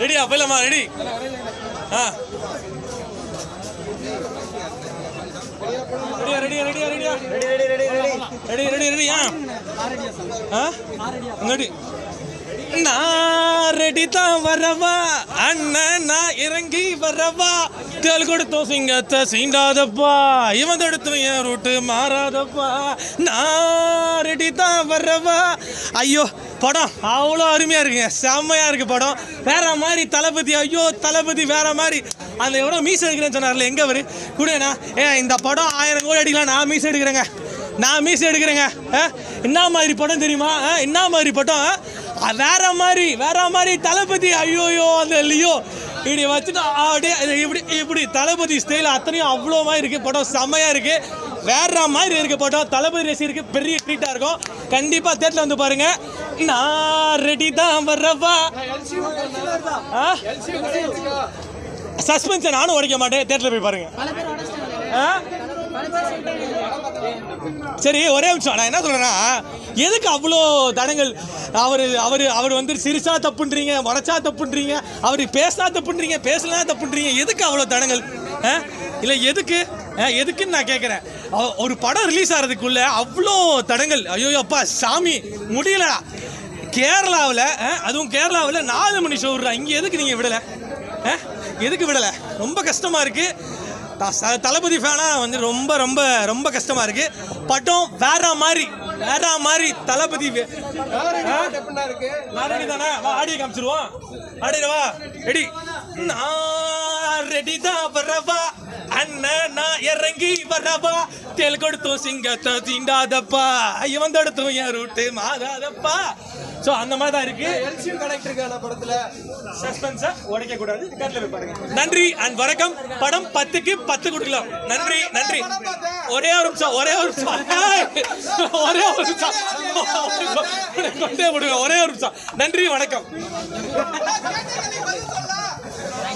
ரெடியா போயிடலாமா ரெடி ஆ ரெடியா ரெடியா ரெடியா ரெடியா ரெடி ரெடி ரெடி ஆ ஆ ரெடி நான் ரெடி தான் வரவா அண்ணன் நான் இறங்கி வரவா தேல் கொடுத்தோம் சிங்கத்தை சீண்டாதப்பா இவன் தடுத்து என் ரூட்டு மாறாதப்பா நான் ரெடி தான் வரவா ஐயோ படம் அவ்வளோ அருமையாக இருக்குங்க செம்மையாக இருக்கு படம் வேற மாதிரி தளபதி ஐயோ தளபதி வேற மாதிரி அந்த எவ்வளோ மீஸ் எடுக்கிறேன்னு சொன்னார்ல எங்கே அவரு கூடண்ணா ஏ இந்த படம் ஆயிரம் கோடி அடிக்கலாம் நான் மீஸ் எடுக்கிறேங்க நான் மீஸ் எடுக்கிறேங்க ஆ? என்ன மாதிரி படம் தெரியுமா ஆ? என்ன மாதிரி படம் ஆ, வேற மாதிரி வேற மாதிரி தளபதி ஐயோயோ அந்த லியோ இப்படி வச்சுட்டு அப்படியே இது இப்படி இப்படி தளபதி ஸ்டைல் அத்தனையும் அவ்வளோ மாதிரி இருக்கு படம் செம்மையா இருக்கு வேற மாதிரி இருக்கு படம் தளபதி ரசிகருக்கு பெரிய ட்ரீட்டா இருக்கும் கண்டிப்பா தேட்டர்ல வந்து பாருங்க நான் ரெடி தான் வர்றவா சஸ்பென்ஸை நானும் உடைக்க மாட்டேன் தேட்டர்ல போய் பாருங்க ஆ? சரி ஒரே நிமிஷம் நான் என்ன சொல்றேன்னா எதுக்கு அவ்வளோ தடங்கள் அவர் அவர் அவர் வந்து சிரிச்சா தப்புன்றீங்க முறைச்சா தப்புன்றீங்க அவர் பேசினா தப்புன்றீங்க பேசலாம் தப்புன்றீங்க எதுக்கு அவ்வளோ தடங்கள் ஆ? இல்லை எதுக்கு ஆ, எதுக்குன்னு நான் கேட்குறேன் ஒரு படம் ரிலீஸ் ஆகிறதுக்குள்ள அவ்வளோ தடங்கள் ஐயோ அப்பா சாமி முடியலடா கேரளாவில் அதுவும் கேரளாவில் நாலு மணி ஷோ விடுறா இங்கே எதுக்கு நீங்கள் விடலை ஆ? எதுக்கு விடலை ரொம்ப கஷ்டமாக இருக்குது த- ச- தளபதி ஃபேனா வந்து ரொம்ப ரொம்ப ரொம்ப கஷ்டமா இருக்கு படம் வேற மாதிரி வேற மாதிரி தளபதி வே- ஆ? நான் ரெடி தானே வா ஆடியோ காமிச்சிருவோம் ஆடிடவா ரெடி நான் ரெடி தான் வரவா அண்ணன் நான் இறங்கி வரவா தேல் கொடுத்தோம் சிங்கத்தை தீண்டாதப்பா இவன் தடுத்தோம் என் ரூட்டு மாறாதப்பா ஸோ அந்த மாதிரி தான் இருக்கு எல்சியும் கனெக்ட் இருக்கான படத்துல சஸ்பென்ஸை உடைக்க கூடாது தேட்டர்ல போய் பாருங்க நன்றி அண்ட் வணக்கம் படம் பத்துக்கு பத்து கொடுக்கலாம் நன்றி நன்றி ஒரே ஒரு நிமிஷம் ஒரே ஒரு நிமிஷம் ஏய், ஒரே ஒரு நிமிஷம் கொண்டே விடுங்க ஒரே ஒரு நிமிஷம் நன்றி வணக்கம்